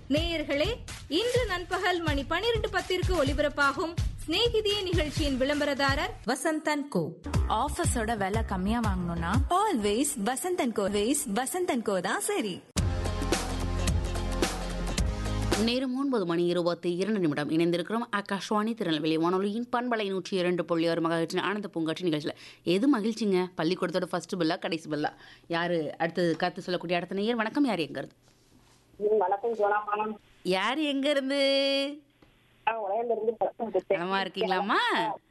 நேயர்களே இன்று நண்பகல் மணி பனிரெண்டு பத்திற்கு ஒலிபரப்பாகும் சிநேகிதியே நிகழ்ச்சியின் விளம்பரதாரர் வசந்தன் கோ ஆஃபீஸோட விலை கம்மியா வாங்கணும்னா always Vasanth and Co ways Vasanth and Co தான் சரி நேரம் ஒன்பது மணி இருபத்தி இரண்டு நிமிடம் இணைந்திருக்கிறோம் ஆகாஷ்வாணி திருநெல்வேலி வானொலியின் பண்பலை நூற்றி இரண்டு புள்ளி ஆறு மகாட்சின் ஆனந்த பூங்காட்சி நிகழ்ச்சியில் எது மகிழ்ச்சிங்க பள்ளிக்கூடத்தோட ஃபர்ஸ்ட் பில்லா கடைசி பில்லா யாரு அடுத்தது கருத்து சொல்லக்கூடிய அடுத்த நேயர் வணக்கம் யார் எங்க இருந்து வணக்கம் ஜோனாபானம் யார் எங்க இருந்து உலகில இருந்து பசங்க நலமா இருக்கீங்களாம்மா